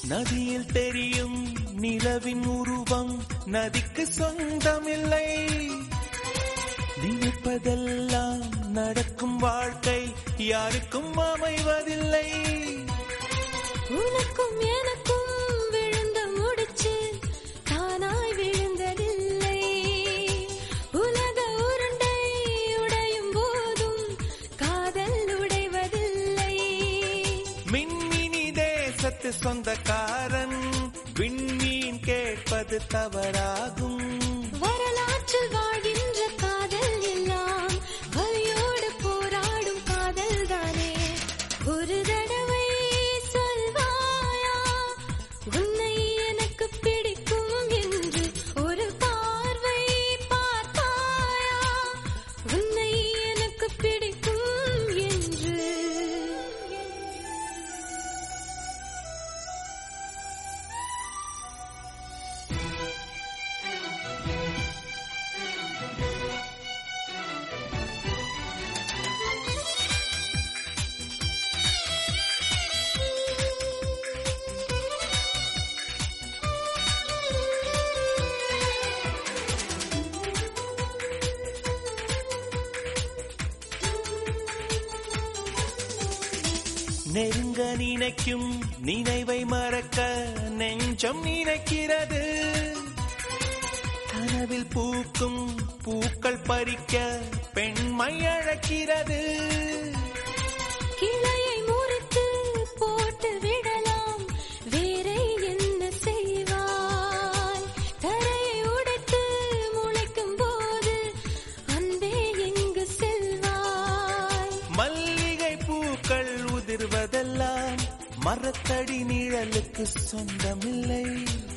நதியில் தெரியும் நிலவின் உருவம் நதிக்கு சொந்தமில்லை நினைப்பதெல்லாம் நடக்கும் வாழ்க்கை யாருக்கும் அமைவதில்லை உனக்கும் எனக்கும் விழுந்த முடிச்சு தானாய் விழுந்ததில்லை உலக உருண்டை உடையும் போதும் காதல் உடைவதில்லை மின்மினி தேசத்து சொந்தக்காரன் விண்மீன் கேட்பது தவறாகும் வரலாற்றில் வாழ்கின்ற காதல் எல்லாம் வலியோடு போராடும் காதல் தானே ஒரு தடவை சொல்வாயா உன்னை எனக்கு பிடிக்கும் என்று ஒரு பார்வை பார்த்தாயா உன்னை எனக்கு பிடிக்கும் என்று நெருங்க நினைக்கும் நினைவை மறக்க நெஞ்சம் நினைக்கிறது கனவில் பூக்கும் பூக்கள் பறிக்க பெண்மை அழைக்கிறது கிளையை முறித்து போட்டு விடலாம் வேறே என்ன செய்வாய் தரையை உடைத்து முளைக்கும் போது அன்பே எங்கு செல்வாய் மல்லிகை பூக்கள் உதிர்வதெல்லாம் மரத்தடி நிழலுக்கு சொந்தமில்லை